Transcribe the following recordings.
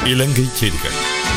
இலங்கை செய்திகள்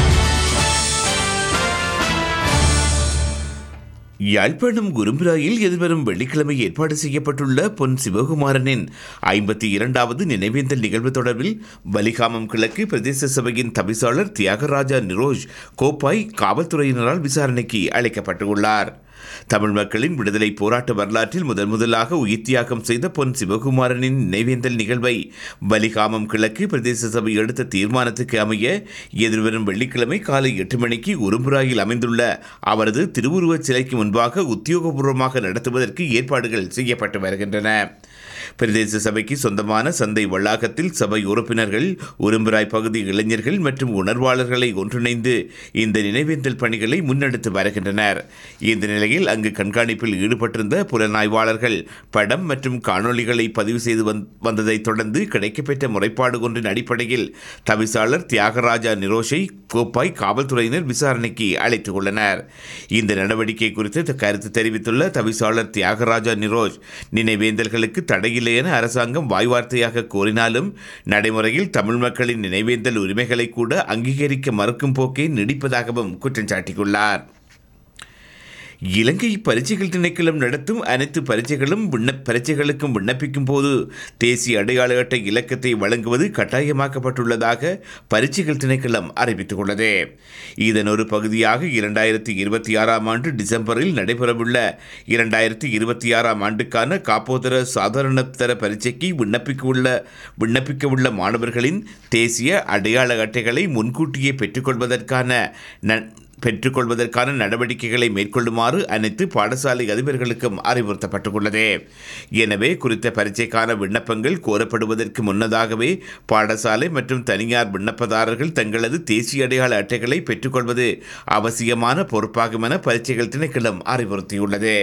யாழ்ப்பாணம் குரும்பிராயில் எதிர்வரும் வெள்ளிக்கிழமை ஏற்பாடு செய்யப்பட்டுள்ள பொன் சிவகுமாரனின் ஐம்பத்தி இரண்டாவது நினைவேந்தல் நிகழ்வு தொடர்பில் வலிகாமம் கிழக்கு பிரதேச சபையின் தவிசாளர் தியாகராஜா நிரோஜ் கோப்பாய் காவல்துறையினரால் விசாரணைக்கு அழைக்கப்பட்டுள்ளார் தமிழ் மக்களின் விடுதலை போராட்ட வரலாற்றில் முதன் முதலாக உயிர் தியாகம் செய்த பொன் சிவகுமாரனின் நினைவேந்தல் நிகழ்வை வலிகாமம் கிழக்கு பிரதேச சபை எடுத்த தீர்மானத்துக்கு அமைய எதிர்வரும் வெள்ளிக்கிழமை காலை எட்டு மணிக்கு உரும்புராயில் அமைந்துள்ள அவரது திருவுருவச் சிலைக்கு முன்பாக உத்தியோகபூர்வமாக நடத்துவதற்கு ஏற்பாடுகள் செய்யப்பட்டு வருகின்றன பிரதேச சபைக்கு சொந்தமான சந்தை வளாகத்தில் சபை உறுப்பினர்கள் உரும்புராய் பகுதி இளைஞர்கள் மற்றும் உணர்வாளர்களை ஒன்றிணைந்து இந்த நினைவேந்தல் பணிகளை முன்னெடுத்து வருகின்றனர் இந்த நிலையில் அங்கு கண்காணிப்பில் ஈடுபட்டிருந்த புலனாய்வாளர்கள் படம் மற்றும் காணொளிகளை பதிவு செய்து வந்- வந்ததைத் தொடர்ந்து கிடைக்கப்பெற்ற முறைப்பாடு ஒன்றின் அடிப்படையில் தவிசாளர் தியாகராஜா நிரோஷை கோப்பாய் காவல்துறையினர் விசாரணைக்கு அழைத்துக் கொண்டனர் இந்த நடவடிக்கை குறித்து கருத்து தெரிவித்துள்ள தவிசாளர் தியாகராஜா நிரோஷ் நினைவேந்தல்களுக்கு தடையில்லை என அரசாங்கம் வாய்வார்த்தையாக கோரினாலும் நடைமுறையில் தமிழ் மக்களின் நினைவேந்தல் உரிமைகளை கூட அங்கீகரிக்க மறுக்கும் போக்கே நீடிப்பதாகவும் குற்றம் சாட்டியுள்ளார் இலங்கை பரீட்சைகள் திணைக்களம் நடத்தும் அனைத்து பரீட்சைகளும் விண்ண பரீட்சைகளுக்கும் விண்ணப்பிக்கும் போது தேசிய அடையாள அட்டை இலக்கத்தை வழங்குவது கட்டாயமாக்கப்பட்டுள்ளதாக பரீட்சைகள் திணைக்களம் அறிவித்துள்ளது இதன் ஒரு பகுதியாக இரண்டாயிரத்தி இருபத்தி ஆறாம் ஆண்டு டிசம்பரில் நடைபெறவுள்ள இரண்டாயிரத்தி இருபத்தி ஆறாம் ஆண்டுக்கான காப்போதர சாதாரணதர பரீட்சைக்கு விண்ணப்பிக்கவுள்ள விண்ணப்பிக்கவுள்ள மாணவர்களின் தேசிய அடையாள அட்டைகளை முன்கூட்டியே பெற்றுக்கொள்வதற்கான ந- பெற்றுக்கொள்வதற்கான நடவடிக்கைகளை மேற்கொள்ளுமாறு அனைத்து பாடசாலை அதிபர்களுக்கும் அறிவுறுத்தப்பட்டுள்ளது எனவே குறித்த பரீட்சைக்கான விண்ணப்பங்கள் கோரப்படுவதற்கு முன்னதாகவே பாடசாலை மற்றும் தனியார் விண்ணப்பதாரர்கள் தங்களது தேசிய அடையாள அட்டைகளை பெற்றுக்கொள்வது அவசியமான பொறுப்பாகும் என பரீட்சைகள் திணைக்களம் அறிவுறுத்தியுள்ளது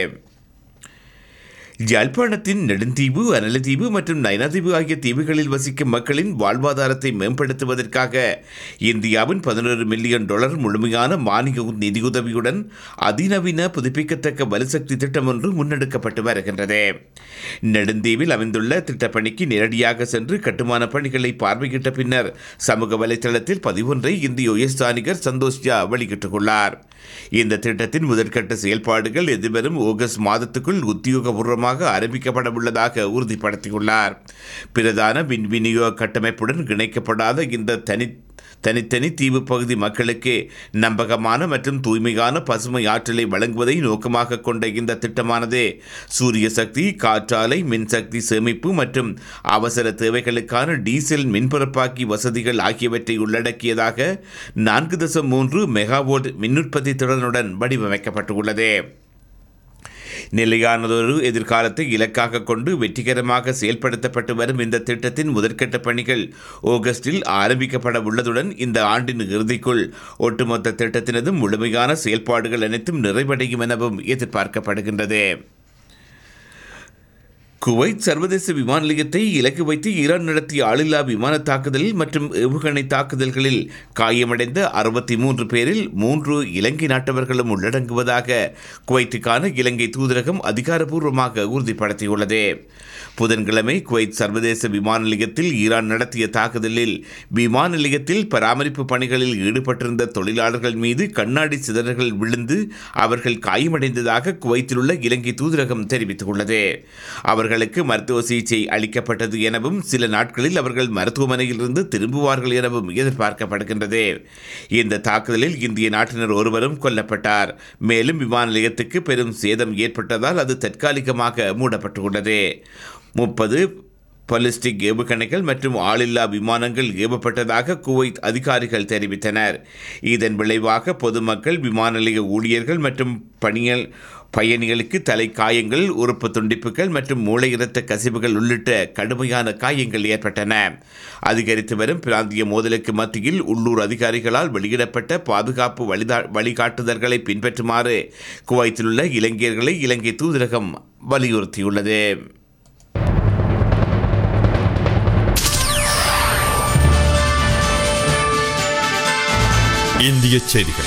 யாழ்ப்பாணத்தின் நெடுந்தீவு அனலதீவு மற்றும் நயனாதீவு ஆகிய தீவுகளில் வசிக்கும் மக்களின் வாழ்வாதாரத்தை மேம்படுத்துவதற்காக இந்தியாவின் பதினொரு மில்லியன் டாலர் முழுமையான மானிய நிதியுதவியுடன் அதிநவீன புதுப்பிக்கத்தக்க வலுசக்தி திட்டம் ஒன்று முன்னெடுக்கப்பட்டு வருகின்றது நெடுந்தீவில் அமைந்துள்ள திட்டப்பணிக்கு நேரடியாக சென்று கட்டுமான பணிகளை பார்வையிட்ட பின்னர் சமூக வலைதளத்தில் பதிவொன்றை இந்திய உயர்ஸ்தானிகர் சந்தோஷ் ஜா வெளியிட்டுள்ளார் இந்த திட்டத்தின் முதற்கட்ட செயல்பாடுகள் எதிர்வரும் ஆகஸ்ட் மாதத்துக்குள் உத்தியோகபூர்வமாக ஆரம்பிக்கப்பட உள்ளதாக உறுதிப்படுத்தியுள்ளார் பிரதான மின் விநியோக கட்டமைப்புடன் இணைக்கப்படாத இந்த தனி தனித்தனி தீவு பகுதி மக்களுக்கு நம்பகமான மற்றும் தூய்மையான பசுமை ஆற்றலை வழங்குவதை நோக்கமாக கொண்ட இந்த திட்டமானது சூரிய சக்தி காற்றாலை மின்சக்தி சேமிப்பு மற்றும் அவசர தேவைகளுக்கான டீசல் மின்பரப்பாக்கி வசதிகள் ஆகியவற்றை உள்ளடக்கியதாக நான்கு தசம் மூன்று மெகாவோல்ட் மின்னுற்பத்தி திறனுடன் வடிவமைக்கப்பட்டுள்ளது நிலையானதொரு எதிர்காலத்தை இலக்காக கொண்டு வெற்றிகரமாக செயல்படுத்தப்பட்டு வரும் இந்த திட்டத்தின் முதற்கட்ட பணிகள் ஆகஸ்டில் ஆரம்பிக்கப்பட உள்ளதுடன் இந்த ஆண்டின் இறுதிக்குள் ஒட்டுமொத்த திட்டத்தினதும் முழுமையான செயல்பாடுகள் அனைத்தும் நிறைவடையும் எனவும் எதிர்பார்க்கப்படுகின்றது குவைத் சர்வதேச விமான நிலையத்தை இலக்கு வைத்து ஈரான் நடத்திய ஆளில்லா விமான தாக்குதல் மற்றும் ஏவுகணை தாக்குதல்களில் காயமடைந்த அறுபத்தி மூன்று பேரில் மூன்று இலங்கை நாட்டவர்களும் உள்ளடங்குவதாக குவைத்துக்கான இலங்கை தூதரகம் அதிகாரப்பூர்வமாக உறுதிப்படுத்தியுள்ளது புதன்கிழமை குவைத் சர்வதேச விமான நிலையத்தில் ஈரான் நடத்திய தாக்குதலில் விமான நிலையத்தில் பராமரிப்பு பணிகளில் ஈடுபட்டிருந்த தொழிலாளர்கள் மீது கண்ணாடி சிதறல்கள் விழுந்து அவர்கள் காயமடைந்ததாக குவைத்தில் உள்ள இலங்கை தூதரகம் தெரிவித்துள்ளது அவர்களுக்கு மருத்துவ சிகிச்சை அளிக்கப்பட்டது எனவும் சில நாட்களில் அவர்கள் மருத்துவமனையிலிருந்து திரும்புவார்கள் எனவும் எதிர்பார்க்கப்படுகின்றது இந்த தாக்குதலில் இந்திய நாட்டினர் ஒருவரும் கொல்லப்பட்டார் மேலும் விமான நிலையத்துக்கு பெரும் சேதம் ஏற்பட்டதால் அது தற்காலிகமாக மூடப்பட்டுள்ளது முப்பது பாலிஸ்டிக் ஏவுகணைகள் மற்றும் ஆளில்லா விமானங்கள் ஏவப்பட்டதாக குவைத் அதிகாரிகள் தெரிவித்தனர் இதன் விளைவாக பொதுமக்கள் விமான நிலைய ஊழியர்கள் மற்றும் பணியல் பயணிகளுக்கு தலை காயங்கள் உறுப்பு துண்டிப்புகள் மற்றும் மூளை இரத்த கசிவுகள் உள்ளிட்ட கடுமையான காயங்கள் ஏற்பட்டன அதிகரித்து வரும் பிராந்திய மோதலுக்கு மத்தியில் உள்ளூர் அதிகாரிகளால் வெளியிடப்பட்ட பாதுகாப்பு வழிதா வழிகாட்டுதல்களை பின்பற்றுமாறு குவைத்தில் உள்ள இலங்கையர்களை இலங்கை தூதரகம் வலியுறுத்தியுள்ளது இந்திய செய்திகள்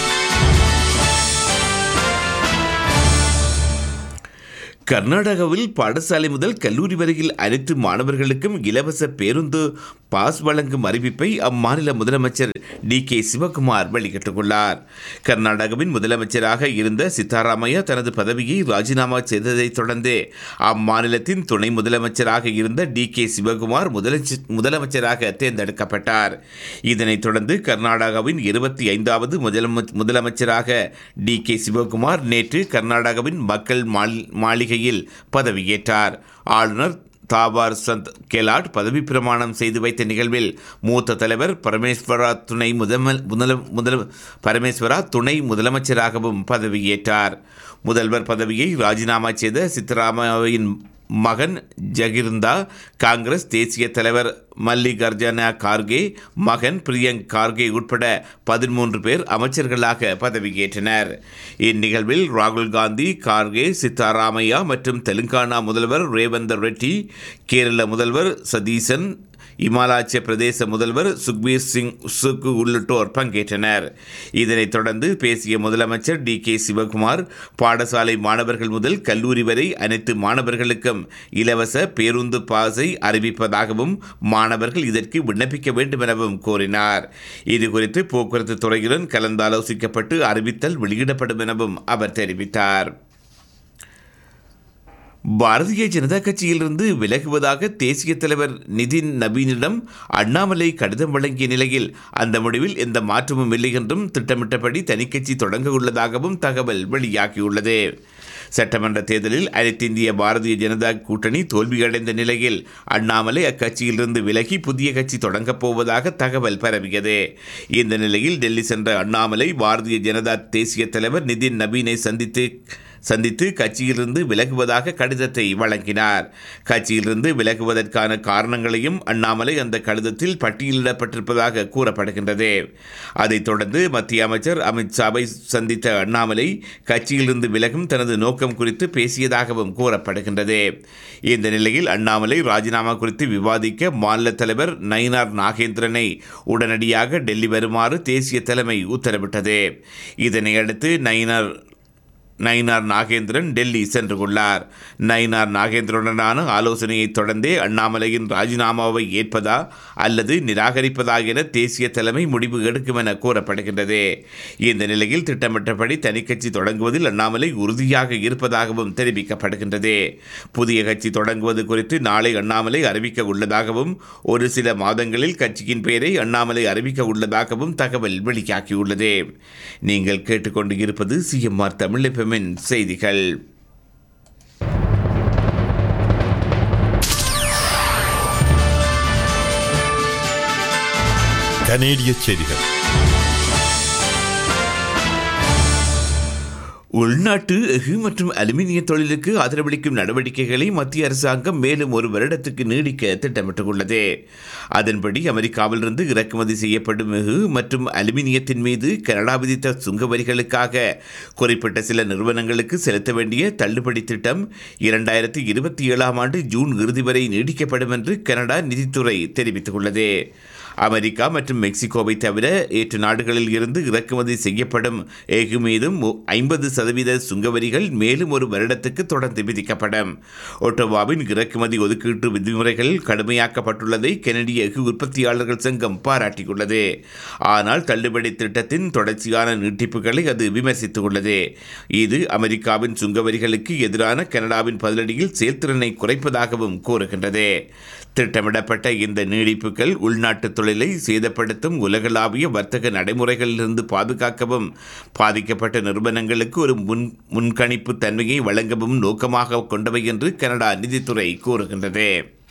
கர்நாடகாவில் பாடசாலை முதல் கல்லூரி வரையில் அனைத்து மாணவர்களுக்கும் இலவச பேருந்து பாஸ் வழங்கும் அறிவிப்பை அம்மாநில முதலமைச்சர் டி கே சிவகுமார் வெளியிட்டுள்ளார் கர்நாடகாவின் முதலமைச்சராக இருந்த சித்தாராமையா தனது பதவியை ராஜினாமா செய்ததைத் தொடர்ந்து அம்மாநிலத்தின் துணை முதலமைச்சராக இருந்த டி கே சிவகுமார் முதலமைச்ச- முதலமைச்சராக தேர்ந்தெடுக்கப்பட்டார் இதனைத் தொடர்ந்து கர்நாடகாவின் இருபத்தி ஐந்தாவது முதலமை முதலமைச்சராக டி கே சிவகுமார் நேற்று கர்நாடகாவின் மக்கள் மாளி- மாளிகையில் பதவியேற்றார் ஆளுநர் தாபார் சந்த் கெலாட் பதவி பிரமாணம் செய்து வைத்த நிகழ்வில் மூத்த தலைவர் பரமேஸ்வரா துணை முதல் முதல முதல பரமேஸ்வரா துணை முதலமைச்சராகவும் பதவியேற்றார் முதல்வர் பதவியை ராஜினாமா செய்த சித்தராமையாவின் மகன் ஜகிர்ந்தா காங்கிரஸ் தேசிய தலைவர் மல்லிகார்ஜுன கார்கே மகன் பிரியங்க் கார்கே உட்பட பதிமூன்று பேர் அமைச்சர்களாக பதவியேற்றனர் இந்நிகழ்வில் ராகுல் காந்தி கார்கே சித்தாராமையா மற்றும் தெலுங்கானா முதல்வர் ரேவந்த் ரெட்டி கேரள முதல்வர் சதீசன் இமாலய பிரதேச முதல்வர் சுக்பீர் சிங் சுக்கு உள்ளிட்டோர் பங்கேற்றனர் இதனைத் தொடர்ந்து பேசிய முதலமைச்சர் டி கே சிவகுமார் பாடசாலை மாணவர்கள் முதல் கல்லூரி வரை அனைத்து மாணவர்களுக்கும் இலவச பேருந்து பாஸை அறிவிப்பதாகவும் மாணவர்கள் இதற்கு விண்ணப்பிக்க வேண்டும் எனவும் கூறினார் இதுகுறித்து போக்குவரத்து துறையுடன் கலந்தாலோசிக்கப்பட்டு அறிவித்தல் வெளியிடப்படும் எனவும் அவர் தெரிவித்தார் பாரதிய ஜனதா கட்சியிலிருந்து விலகுவதாக தேசிய தலைவர் நிதின் நபீனிடம் அண்ணாமலை கடிதம் வழங்கிய நிலையில் அந்த முடிவில் எந்த மாற்றமும் இல்லை என்றும் திட்டமிட்டபடி தனிக்கட்சி தொடங்க உள்ளதாகவும் தகவல் வெளியாகியுள்ளது சட்டமன்ற தேர்தலில் அனைத்து இந்திய பாரதிய ஜனதா கூட்டணி தோல்வியடைந்த நிலையில் அண்ணாமலை அக்கட்சியிலிருந்து விலகி புதிய கட்சி தொடங்கப் போவதாக தகவல் பரவியது இந்த நிலையில் டெல்லி சென்ற அண்ணாமலை பாரதிய ஜனதா தேசிய தலைவர் நிதின் நபீனை சந்தித்து சந்தித்து கட்சியிலிருந்து விலகுவதாக கடிதத்தை வழங்கினார் கட்சியிலிருந்து விலகுவதற்கான காரணங்களையும் அண்ணாமலை அந்த கடிதத்தில் பட்டியலிடப்பட்டிருப்பதாக கூறப்படுகின்றது அதைத் தொடர்ந்து மத்திய அமைச்சர் அமித்ஷாவை சந்தித்த அண்ணாமலை கட்சியிலிருந்து விலகும் தனது நோக்கம் குறித்து பேசியதாகவும் கூறப்படுகின்றது இந்த நிலையில் அண்ணாமலை ராஜினாமா குறித்து விவாதிக்க மாநில தலைவர் நயினார் நாகேந்திரனை உடனடியாக டெல்லி வருமாறு தேசிய தலைமை உத்தரவிட்டது இதனையடுத்து நயினார் நயினார் நாகேந்திரன் டெல்லி சென்றுள்ளார் நயினார் நாகேந்திரனுடனான ஆலோசனையை தொடர்ந்தே அண்ணாமலையின் ராஜினாமாவை ஏற்பதா அல்லது நிராகரிப்பதா என தேசிய தலைமை முடிவு எடுக்கும் என கூறப்படுகின்றது இந்த நிலையில் திட்டமிட்டபடி தனிக்கட்சி தொடங்குவதில் அண்ணாமலை உறுதியாக இருப்பதாகவும் தெரிவிக்கப்படுகின்றது புதிய கட்சி தொடங்குவது குறித்து நாளை அண்ணாமலை அறிவிக்க உள்ளதாகவும் ஒரு சில மாதங்களில் கட்சியின் பெயரை அண்ணாமலை அறிவிக்க உள்ளதாகவும் தகவல் வெளியாகியுள்ளது நீங்கள் கேட்டுக்கொண்டு இருப்பது சிஎம்ஆர் தமிழ் எஃப்எம்மின் செய்திகள் கனேடிய செய்திகள் உள்நாட்டு எஃகு மற்றும் அலுமினிய தொழிலுக்கு ஆதரவளிக்கும் நடவடிக்கைகளை மத்திய அரசாங்கம் மேலும் ஒரு வருடத்துக்கு நீடிக்க திட்டமிட்டுள்ளது அதன்படி அமெரிக்காவிலிருந்து இறக்குமதி செய்யப்படும் எஃகு மற்றும் அலுமினியத்தின் மீது கனடா விதித்த சுங்க வரிகளுக்காக குறிப்பிட்ட சில நிறுவனங்களுக்கு செலுத்த வேண்டிய தள்ளுபடி திட்டம் இரண்டாயிரத்தி இருபத்தி ஏழாம் ஆண்டு ஜூன் இறுதி வரை நீடிக்கப்படும் என்று கனடா நிதித்துறை தெரிவித்துள்ளது அமெரிக்கா மற்றும் மெக்சிகோவை தவிர ஏற்று நாடுகளில் இருந்து இறக்குமதி செய்யப்படும் எஃகு மீதும் ஐம்பது சதவீத சுங்கவரிகள் மேலும் ஒரு வருடத்துக்கு தொடர்ந்து விதிக்கப்படும் ஒட்டோவாவின் இறக்குமதி ஒதுக்கீட்டு விதிமுறைகள் கடுமையாக்கப்பட்டுள்ளதை கெனடிய எஃகு உற்பத்தியாளர்கள் சங்கம் பாராட்டியுள்ளது ஆனால் தள்ளுபடி திட்டத்தின் தொடர்ச்சியான நீட்டிப்புகளை அது விமர்சித்துள்ளது இது அமெரிக்காவின் சுங்கவரிகளுக்கு எதிரான கனடாவின் பதிலடியில் செயல்திறனை குறைப்பதாகவும் கூறுகின்றது திட்டமிடப்பட்ட இந்த நீடிப்புகள் உள்நாட்டு தொழிலை சேதப்படுத்தும் உலகளாவிய வர்த்தக நடைமுறைகளிலிருந்து பாதுகாக்கவும் பாதிக்கப்பட்ட நிறுவனங்களுக்கு ஒரு முன் முன்கணிப்பு தன்மையை வழங்கவும் நோக்கமாக கொண்டவை என்று கனடா நிதித்துறை கூறுகின்றது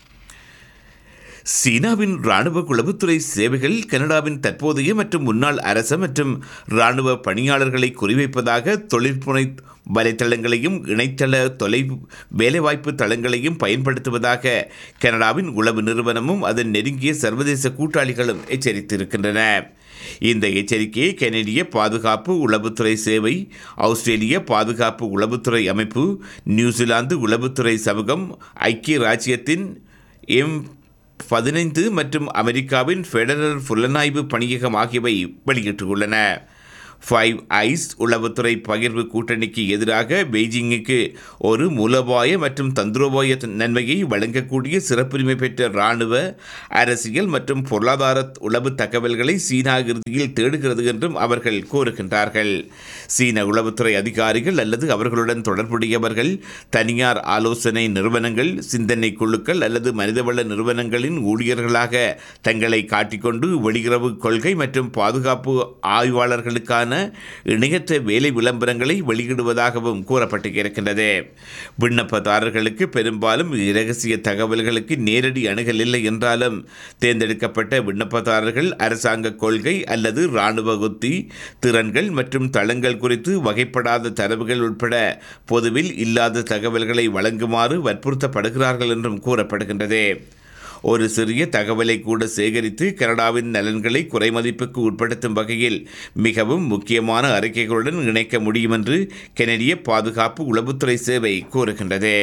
சீனாவின் ராணுவ குழவுத்துறை சேவைகள் கனடாவின் தற்போதைய மற்றும் முன்னாள் அரச மற்றும் ராணுவ பணியாளர்களை குறிவைப்பதாக தொழிற்புனை வலைத்தளங்களையும் இணையதள தொலை வேலைவாய்ப்பு தளங்களையும் பயன்படுத்துவதாக கனடாவின் உளவு நிறுவனமும் அதன் நெருங்கிய சர்வதேச கூட்டாளிகளும் எச்சரித்திருக்கின்றன இந்த எச்சரிக்கையை கனடிய பாதுகாப்பு உளவுத்துறை சேவை ஆஸ்திரேலிய பாதுகாப்பு உளவுத்துறை அமைப்பு நியூசிலாந்து உளவுத்துறை சமூகம் ஐக்கிய ராஜ்யத்தின் எம் பதினைந்து மற்றும் அமெரிக்காவின் ஃபெடரல் புலனாய்வு பணியகம் ஆகியவை வெளியிட்டுள்ளன ஃபைவ் ஐஸ் உளவுத்துறை பகிர்வு கூட்டணிக்கு எதிராக பெய்ஜிங்குக்கு ஒரு மூலோபாய மற்றும் தந்திரோபாய நன்மையை வழங்கக்கூடிய சிறப்புரிமை பெற்ற இராணுவ அரசியல் மற்றும் பொருளாதார உளவு தகவல்களை சீனா இறுதியில் தேடுகிறது என்றும் அவர்கள் கூறுகின்றார்கள் சீன உளவுத்துறை அதிகாரிகள் அல்லது அவர்களுடன் தொடர்புடையவர்கள் தனியார் ஆலோசனை நிறுவனங்கள் சிந்தனை குழுக்கள் அல்லது மனிதவள நிறுவனங்களின் ஊழியர்களாக தங்களை காட்டிக்கொண்டு வெளியுறவு கொள்கை மற்றும் பாதுகாப்பு ஆய்வாளர்களுக்கான இணையற்ற வேலை விளம்பரங்களை வெளியிடுவதாகவும் கூறப்பட்டு இருக்கின்றது விண்ணப்பதாரர்களுக்கு பெரும்பாலும் இரகசிய தகவல்களுக்கு நேரடி அணுகல் இல்லை என்றாலும் தேர்ந்தெடுக்கப்பட்ட விண்ணப்பதாரர்கள் அரசாங்க கொள்கை அல்லது இராணுவ உத்தி திறன்கள் மற்றும் தளங்கள் குறித்து வகைப்படாத தரவுகள் உட்பட பொதுவில் இல்லாத தகவல்களை வழங்குமாறு வற்புறுத்தப்படுகிறார்கள் என்றும் கூறப்படுகின்றது ஒரு சிறிய தகவலை கூட சேகரித்து கனடாவின் நலன்களை குறைமதிப்புக்கு உட்படுத்தும் வகையில் மிகவும் முக்கியமான அறிக்கைகளுடன் இணைக்க முடியும் என்று கெனடிய பாதுகாப்பு உளவுத்துறை சேவை கூறுகின்றது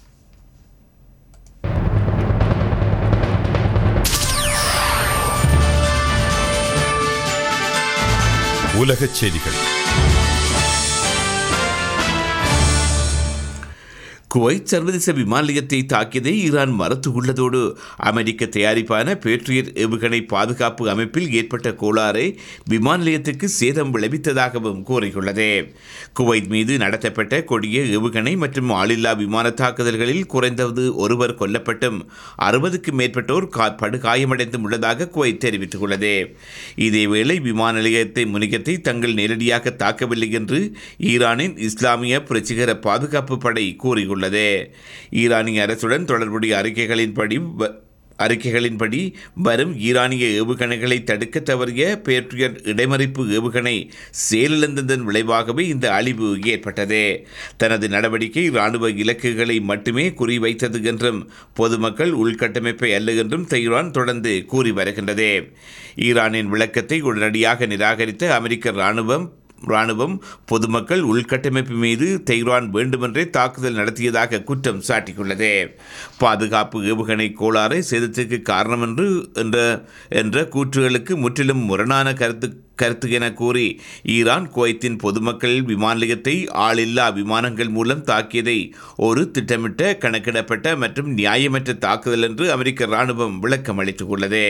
உலகச் செய்திகள் குவைத் சர்வதேச விமான நிலையத்தை தாக்கியதை ஈரான் மறுத்துள்ளதோடு அமெரிக்க தயாரிப்பான பேட்ரியட் ஏவுகணை பாதுகாப்பு அமைப்பில் ஏற்பட்ட கோளாறு விமான நிலையத்துக்கு சேதம் விளைவித்ததாகவும் கூறியுள்ளது குவைத் மீது நடத்தப்பட்ட கொடிய ஏவுகணை மற்றும் ஆளில்லா விமான தாக்குதல்களில் குறைந்தது ஒருவர் கொல்லப்பட்டும் அறுபதுக்கும் மேற்பட்டோர் கா- படுகாயமடைந்தும் உள்ளதாக குவைத் தெரிவித்துள்ளது இதேவேளை விமான நிலையத்தை முனையத்தை தங்கள் நேரடியாக தாக்கவில்லை என்று ஈரானின் இஸ்லாமிய புரட்சிகர பாதுகாப்பு படை கூறியுள்ளது ஈரானிய அரசுடன் தொடர்புடைய அறிக்கைகளின்படி வ- அறிக்கைகளின்படி வரும் ஈரானிய ஏவுகணைகளை தடுக்க தவறிய பேட்ரியட் இடைமறிப்பு ஏவுகணை செயலிழந்ததன் விளைவாகவே இந்த அழிவு ஏற்பட்டது தனது நடவடிக்கை இராணுவ இலக்குகளை மட்டுமே குறிவைத்தது என்றும் பொதுமக்கள் உள்கட்டமைப்பை அல்ல என்றும் தெஹ்ரான் தொடர்ந்து கூறி வருகின்றது ஈரானின் விளக்கத்தை உடனடியாக நிராகரித்த அமெரிக்க இராணுவம் இராணுவம் பொதுமக்கள் உள்கட்டமைப்பு மீது தெஹ்ரான் வேண்டுமென்றே தாக்குதல் நடத்தியதாக குற்றம் சாட்டியுள்ளது பாதுகாப்பு ஏவுகணை கோளாறு சேதத்திற்கு காரணம் என்று என்ற என்ற கூற்றுகளுக்கு முற்றிலும் முரணான கருத்து கருத்து என கூறி ஈரான் குவைத்தின் பொதுமக்கள் விமான நிலையத்தை ஆளில்லா விமானங்கள் மூலம் தாக்கியதை ஒரு திட்டமிட்ட கணக்கிடப்பட்ட மற்றும் நியாயமற்ற தாக்குதல் என்று அமெரிக்க இராணுவம் விளக்கம் அளித்துள்ளது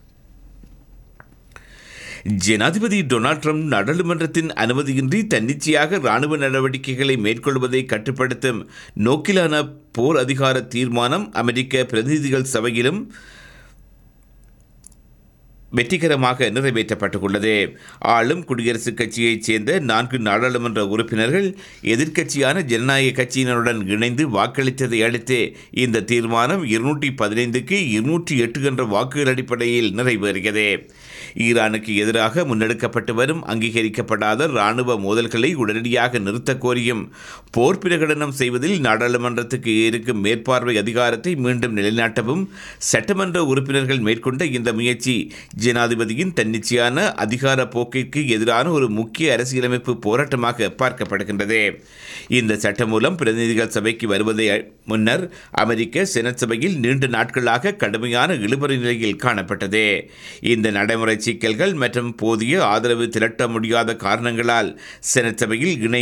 ஜனாதிபதி டொனால்ட் ட்ரம்ப் நாடாளுமன்றத்தின் அனுமதியின்றி தன்னிச்சையாக இராணுவ நடவடிக்கைகளை மேற்கொள்வதை கட்டுப்படுத்தும் நோக்கிலான போர் அதிகார தீர்மானம் அமெரிக்க பிரதிநிதிகள் சபையிலும் வெற்றிகரமாக நிறைவேற்றப்பட்டுள்ளது ஆளும் குடியரசுக் கட்சியைச் சேர்ந்த நான்கு நாடாளுமன்ற உறுப்பினர்கள் எதிர்க்கட்சியான ஜனநாயக கட்சியினருடன் இணைந்து வாக்களித்ததை அடுத்து இந்த தீர்மானம் இருநூற்றி பதினைந்துக்கு இருநூற்றி எட்டு என்ற வாக்குகள் அடிப்படையில் நிறைவேறியது ஈரானுக்கு எதிராக முன்னெடுக்கப்பட்டு வரும் அங்கீகரிக்கப்படாத இராணுவ மோதல்களை உடனடியாக நிறுத்தக் கோரியும் போர் பிரகடனம் செய்வதில் நாடாளுமன்றத்துக்கு இருக்கும் மேற்பார்வை அதிகாரத்தை மீண்டும் நிலைநாட்டவும் சட்டமன்ற உறுப்பினர்கள் மேற்கொண்ட இந்த முயற்சி ஜனாதிபதியின் தன்னிச்சையான அதிகார போக்கிற்கு எதிரான ஒரு முக்கிய அரசியலமைப்பு போராட்டமாக பார்க்கப்படுகின்றது இந்த சட்டம் மூலம் பிரதிநிதிகள் சபைக்கு வருவதை முன்னர் அமெரிக்க செனட் சபையில் நீண்ட நாட்களாக கடுமையான இழுபறி நிலையில் காணப்பட்டது இந்த நடைமுறை சிக்கல்கள் மற்றும் போதிய ஆதரவு திரட்ட முடியாத காரணங்களால் செனட் சபையில் இணை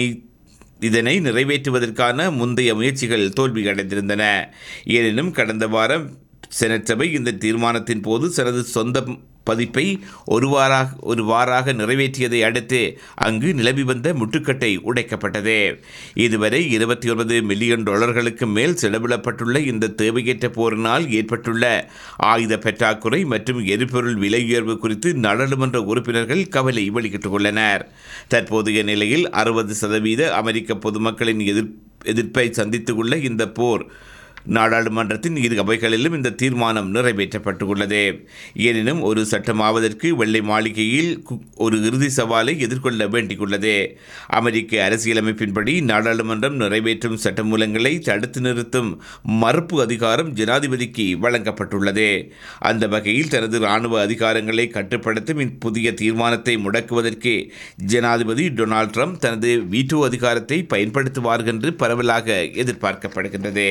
இதனை நிறைவேற்றுவதற்கான முந்தைய முயற்சிகள் தோல்வியடைந்திருந்தன எனினும் கடந்த வாரம் செனட் சபை இந்த தீர்மானத்தின் போது தனது சொந்த பதிப்பை ஒரு வாராக ஒரு வாராக நிறைவேற்றியதை அடுத்து அங்கு நிலவி வந்த முட்டுக்கட்டை உடைக்கப்பட்டது இதுவரை இருபத்தி ஒன்பது மில்லியன் டாலர்களுக்கு மேல் செலவிடப்பட்டுள்ள இந்த தேவையற்ற போரினால் ஏற்பட்டுள்ள ஆயுத பற்றாக்குறை மற்றும் எரிபொருள் விலை உயர்வு குறித்து நாடாளுமன்ற உறுப்பினர்கள் கவலை வெளியிட்டுள்ளனர் தற்போதைய நிலையில் அறுபது சதவீத அமெரிக்க பொதுமக்களின் எதிர் எதிர்ப்பை சந்தித்துள்ள இந்த போர் நாடாளுமன்றத்தின் இரு அவைகளிலும் இந்த தீர்மானம் நிறைவேற்றப்பட்டுள்ளது எனினும் ஒரு சட்டமாவதற்கு வெள்ளை மாளிகையில் கு- ஒரு இறுதி சவாலை எதிர்கொள்ள வேண்டியுள்ளது அமெரிக்க அரசியலமைப்பின்படி நாடாளுமன்றம் நிறைவேற்றும் சட்டமூலங்களை தடுத்து நிறுத்தும் மறுப்பு அதிகாரம் ஜனாதிபதிக்கு வழங்கப்பட்டுள்ளது அந்த வகையில் தனது இராணுவ அதிகாரங்களை கட்டுப்படுத்தும் புதிய தீர்மானத்தை முடக்குவதற்கு ஜனாதிபதி டொனால்ட் ட்ரம்ப் தனது வீட்டோ அதிகாரத்தை பயன்படுத்துவார் என்று பரவலாக எதிர்பார்க்கப்படுகின்றது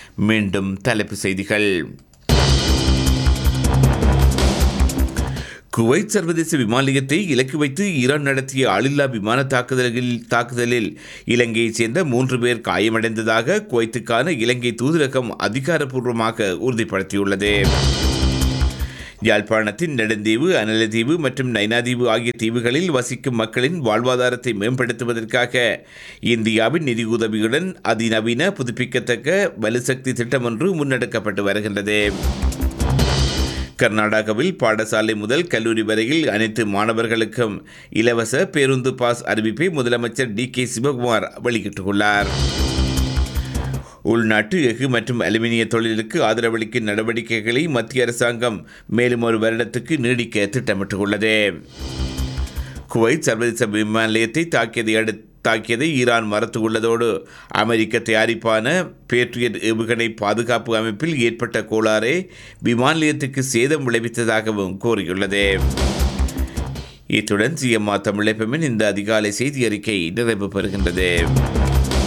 மீண்டும் தலைப்பு செய்திகள் குவைத் சர்வதேச விமான நிலையத்தை இலக்கு வைத்து ஈரான் நடத்திய ஆளில்லா விமான தாக்குதலில் தாக்குதலில் இலங்கையைச் சேர்ந்த மூன்று பேர் காயமடைந்ததாக குவைத்துக்கான இலங்கை தூதரகம் அதிகாரப்பூர்வமாக உறுதிப்படுத்தியுள்ளது யாழ்ப்பாணத்தின் நெடுந்தீவு அனலதீவு மற்றும் நைனாதீவு ஆகிய தீவுகளில் வசிக்கும் மக்களின் வாழ்வாதாரத்தை மேம்படுத்துவதற்காக இந்தியாவின் நிதியுதவியுடன் அதிநவீன புதுப்பிக்கத்தக்க வலுசக்தி திட்டம் ஒன்று முன்னெடுக்கப்பட்டு வருகின்றது கர்நாடகாவில் பாடசாலை முதல் கல்லூரி வரையில் அனைத்து மாணவர்களுக்கும் இலவச பேருந்து பாஸ் அறிவிப்பை முதலமைச்சர் டி கே சிவகுமார் வெளியிட்டுள்ளார் உள்நாட்டு எஃகு மற்றும் அலுமினிய தொழிலுக்கு ஆதரவளிக்கும் நடவடிக்கைகளை மத்திய அரசாங்கம் மேலும் ஒரு வருடத்துக்கு நீடிக்க திட்டமிட்டுள்ளது குவைத் சர்வதேச விமான நிலையத்தை தாக்கியதை அடுத்து தாக்கியதை ஈரான் மறுத்துள்ளதோடு அமெரிக்க தயாரிப்பான பேட்ரியட் ஏவுகணை பாதுகாப்பு அமைப்பில் ஏற்பட்ட கோளாறே விமான நிலையத்துக்கு சேதம் விளைவித்ததாகவும் கூறியுள்ளது இத்துடன் சிஎம்ஆ தமிழப்பமின் இந்த அதிகாலை செய்தி அறிக்கை நிறைவு பெறுகின்றது